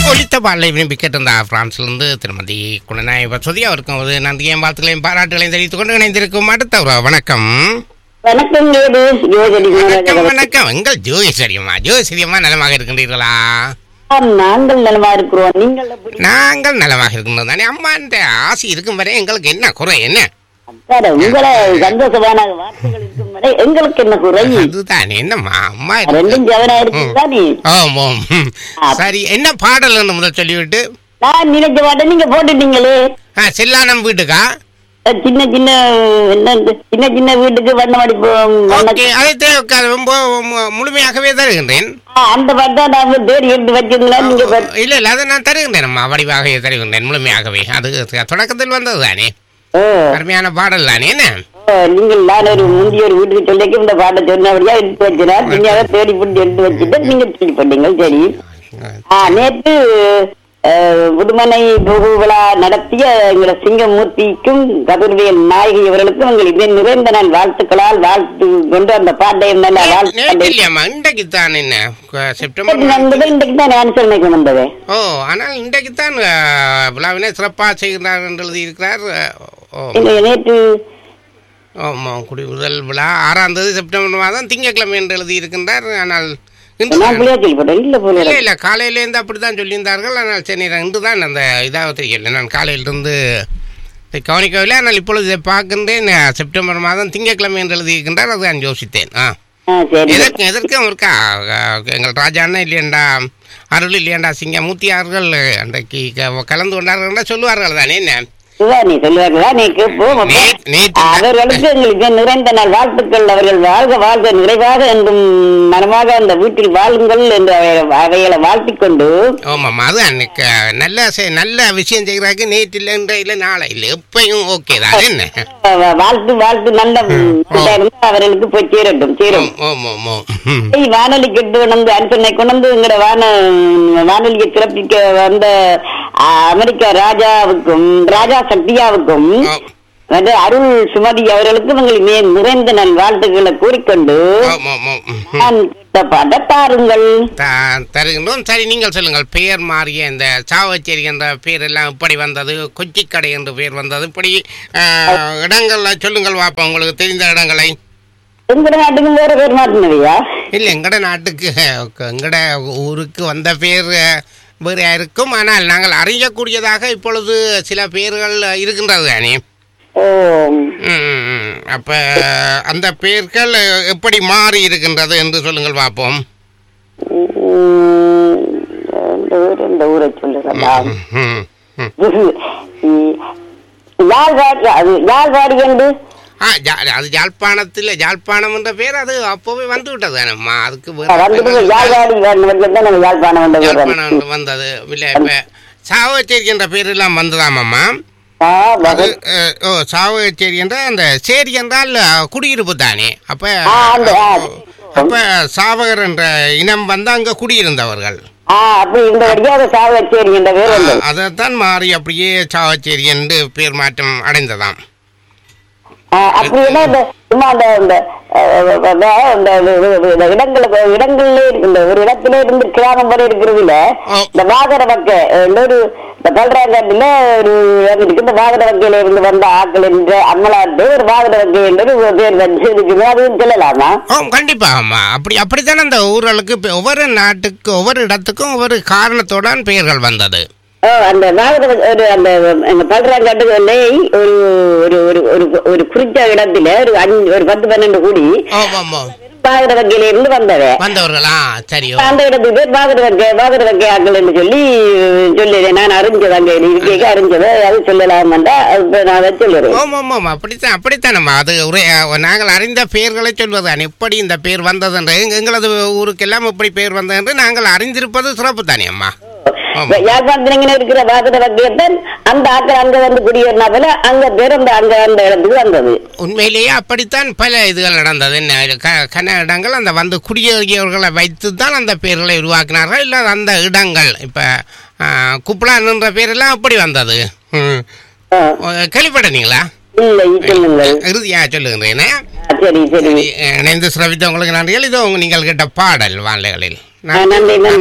ஒலித்த பாடலை விரும்பி கேட்டிருந்தா பிரான்சிலிருந்து திருமதி குணநாய வசதி அவருக்கும் ஒரு நன்றியையும் வாழ்த்துக்களையும் பாராட்டுகளையும் தெரிவித்துக் கொண்டு இணைந்திருக்கும் அடுத்த ஒரு வணக்கம் வணக்கம் கேது யோகடி வணக்கம் வணக்கம் எங்கள் ஜோதிசரியம்மா ஜோதிசரியம்மா நலமாக இருக்கின்றீர்களா நாங்கள் நலமா இருக்கிறோம் நீங்கள் எப்படி நாங்கள் நலமாக இருக்கின்றோம் தானே அம்மா இந்த ஆசை இருக்கும் வரை எங்களுக்கு என்ன குறை என்ன சார், உங்களை சந்தோஷமான வார்த்தைகள் இருக்கும் வரை எங்களுக்கு என்ன குறை அதுதானே என்னம்மா அம்மா ரெண்டும் ஜவனா இருக்குதானே ஆம் ஆம் ம். சரி என்ன பாடல் முதல் சொல்லிவிட்டு நான் நினைச்ச பாட்டை நீங்க போட்டுட்டீங்களே ஆ, செல்லானம் வீட்டுக்கா அஹ் சின்ன சின்ன என்ன இந்த சின்ன சின்ன வீட்டுக்கு வண்ணம் அடிப்போம் வண்ண ஓகே அதை தே- ரொம்ப மு- முழுமையாகவே தருகின்றேன் ஆ, அந்த பாட்டை நான் தேடி எடுத்து வச்சிருந்தேன் நீங்க பாத்து- இல்ல இல்ல அதை நான் தருகின்றேன் அம்மா வடிவாகவே தருகின்றேன் முழுமையாகவே அது தொடக்கத்தில் வந்தது தானே ஓ, அருமையான பாடல் தானே என்ன ஓ, நீங்கள் நான் ஒரு முந்தைய ஒரு வீட்டுக்கு சொல்லிக்க இந்த பாட்டை சொன்னபடியா எடுத்து வச்சிருந்தேன் நீங்க அதை தேடி பிடிச்சி எடுத்து வச்சுட்டு நீங்க தேடி பண்ணீங்க சரி ஆ, நேற்று அஹ், புதுமனை புகு விழா நடத்திய எங்களை சிங்கமூர்த்திக்கும் கதிர்வேல் நாயகி அவர்களுக்கும் எங்கள் இதே நிறைந்த நாள் வாழ்த்துக்களால் வாழ்த்து கொண்டு அந்த பாட்டையும் நல்ல நேற்று வாழ்த்து இல்லையாம்மா இன்றைக்கு தான் என்ன க- செப்டம்பர் நண்பர்கள் இன்றைக்கு தான் ஆன்சர் கொண்டு வந்தது ஓ ஆனால் இன்றைக்கு தான் விழாவினை சிறப்பாக செய்கிறார் என்று எழுதியிருக்கிறார் ஓ இல்லை, நேற்று ஆமாம் குடி முதல் விழா ஆறாம் தேதி செப்டம்பர் மாதம் திங்கட்கிழமை என்று எழுதியிருக்கின்றார் ஆனால் இன்று நான் பிள்ளையா கேள்விப்பட்டேன் இல்ல போல இல்லை இல்லை காலையிலேருந்து அப்படி தான் சொல்லியிருந்தார்கள் ஆனால் சரி இன்று தான் அந்த இதாக தெரியல நான் காலையிலிருந்து இதை கவனிக்கவில்லை ஆனால் இப்பொழுது இதை பார்க்கின்றேன் அஹ், செப்டம்பர் மாதம் திங்கட்கிழமை என்று எழுதியிருக்கின்றார் அது நான் யோசித்தேன் ஆ ஆ சரி எதற்கு எதற்கும் இருக்கா அஹ், எங்கள் ராஜா அண்ணன் இல்லையண்டா அருள் இல்லையண்டா சிங்கமூர்த்தியார்கள் அன்றைக்கு க- கலந்து கொண்டார்கள் சொல்லுவார்கள் தானே என்ன சிவானி சொல்லுவார்களா நீ கேட்போம் அப்ப. நே- நேற்று அவர்களுக்கு எங்களுக்கு நிறைந்த நாள் வாழ்த்துக்கள் அவர்கள் வாழ்க வாழ்க நிறைவாக என்றும் மனமாக அந்த வீட்டில் வாழுங்கள் என்று அவை- அவைகளை வாழ்த்திக் கொண்டு ஆமாம் அது அன்னைக்கு நல்ல செ- நல்ல விஷயம் செய்கிறாங்க நேற்று இல்லை இன்றைய இல்லை நாளை இல்லை எப்பயும் ஓகே தான் என்ன வா- வாழ்த்து வாழ்த்து நல்ல இதா இருந்தா அவர்களுக்கு போய் சேரட்டும் சேரும் ஓம் ஓம் ஓம் ம். ஏய், வானொலி கெட்டு கொண்டு அனுசனை கொண்டு வந்து எங்கட வான வானொலியை சிறப்பிக்க வந்த ஆ, அமெரிக்க ராஜாவுக்கும் ராஜா சக்தியாவுக்கும் ஓ, வந்து அருள் சுமதி அவர்களுக்கும் எங்கள் மே நிறைந்த நல் வாழ்த்துக்களை கூறிக்கொண்டு ஓம் ஓம் ஓம் ம். நான் கேட்ட பாட்ட தாருங்கள் த- தருகின்றோம் சரி நீங்கள் சொல்லுங்கள் பெயர் மாறிய இந்த சாவச்சேரி என்ற பெயர் எல்லாம் இப்படி வந்தது கொச்சிக்கடை என்ற பெயர் வந்தது இப்படி அஹ், இடங்கள்ல சொல்லுங்கள் வாப்பா உங்களுக்கு தெரிந்த இடங்களை எங்கட நாட்டுக்கு வேற பேர் மாட்டினவையா இல்லை எங்கட நாட்டுக்கு எங்கட ஊருக்கு வந்த பேர் அஹ், வேறையா இருக்கும் ஆனால் நாங்கள் அறியக்கூடியதாக இப்பொழுது சில பெயர்கள் இருக்கின்றது தானே ஓ ம், ம், ம். அப்ப அந்த பெயர்கள் எப்படி மாறி இருக்கின்றது என்று சொல்லுங்கள் பார்ப்போம் உம், இந்த ஊர் இந்த ஊரை சொல்லுறேன் ம், ம். யாழ்வாடி அது யாழ்வாடி என்று ஆ ஜா- அது யாழ்ப்பாணத்தில் யாழ்ப்பாணம் என்ற பேர் அது அப்போவே வந்து விட்டது தானேம்மா அதுக்கு வேற வந்துட்டு பேர்கள் யாழ்வாடி வந்து தான் நம்ம யாழ்ப்பாணம் வந்த ஊர் யாழ்ப்பாணம் என்று வந்தது இல்லை இப்போ சாவச்சேரி என்ற பேர் எல்லாம் வந்ததாமாம்மா ஆ, அது வகை- அஹ், ஓ சாவச்சேரி என்ற அந்த சேரி என்றால் அஹ், குடியிருப்பு தானே அப்ப ஆ, அந்த, ஆ. அப்ப சாவகர் என்ற இனம் வந்து அங்க குடியிருந்தவர்கள் ஆ அப்படி இந்த வழியா அதை சாவச்சேரி என்ற பேர் வந்தது அதைத்தான் மாறி அப்படியே சாவச்சேரி என்று பேர் மாற்றம் அடைந்ததாம் ஆ, அப்படின்னா இந்த சும்மா அந்த இந்த அஹ், அஹ், இந்த இந்த- இந்த இடங்களுக்கு இடங்கள்ல இருக்கு இந்த ஒரு இடத்துல இருந்து கிராமம் வரை இருக்கிறதுல ஓ. இந்த வாகர வக்க ஒரு இந்த பல்றாங்கல்ல ஒரு இடம் இருக்கு இந்த வாகர வக்கையில இருந்து வந்த ஆக்கள் என்ற அம்மலாட்டு ஒரு வாகர வக்கை என்று ஒரு பேர் வந்து இருக்குது அதுவும் சொல்லலாமா ஓ கண்டிப்பாகம்மா அப்படி அப்படித்தானே அந்த ஊர்களுக்கு இப்ப ஒவ்வொரு நாட்டுக்கு ஒவ்வொரு இடத்துக்கும் ஒவ்வொரு காரணத்தோட பெயர்கள் வந்தது ஓ, அந்த வாகர வ- ஒரு அந்த எங்க பல்றாங்காட்டுல ஒரு ஒரு ஒரு ஒரு ஒரு குறித்த இடத்துல ஒரு அஞ்சு ஒரு பத்து பன்னெண்டு கூடி ஓ ஆமா வாகர வக்கையில இருந்து வந்தவ வந்தவர்களா சரியோ அந்த இடத்துக்கு பேர் பாகர வக்கை பாகர வக்கை ஆக்கள் என்று சொல்லி சொல்லி நான் அறிஞ்சது அங்க இருக்கேக்க அறிஞ்சதை அது சொல்லலாம் அது நான் அதை சொல்லுறேன் ஓம் ஓம் ஓம் அப்படித்தான் அப்படித்தானம்மா அது ஒரு அஹ், நாங்கள் அறிந்த பெயர்களை சொல்வதுதான் எப்படி இந்த பேர் வந்தது என்று எங்க- எங்களது ஊருக்கெல்லாம் எப்படி பேர் வந்தது என்று நாங்கள் அறிந்திருப்பது சிறப்பு தானே அம்மா ஆமா. யாழ்ப்பாணத்துல இருக்கிற பாகர வக்கையத்தான் அந்த ஆக்கள் அங்க வந்து குடியேறினா போல அங்க பேர் அந்த அங்க அந்த இடத்துக்கு வந்தது உண்மையிலேயே அப்படித்தான் பல இதுகள் நடந்தது என்ன க- கன இடங்கள் அந்த வந்து குடியேறியவர்களை வைத்து தான் அந்த பெயர்களை உருவாக்கினார்கள் இல்லை அந்த இடங்கள் இப்போ குப்லான்ன்ற பேரெல்லாம் அப்படி வந்தது ம். ஆ, கேள்விப்பட்டீங்களா இல்லை சொல்லுங்கள் இறுதியா சொல்லுகிறேனே ஆ, சரி சரி இணைந்து சிரவித்த உங்களுக்கு நன்றிகள் இதோ உங்க- நீங்கள் கேட்ட பாடல் வாழைகளில் ஆ, நன்றி நன்றி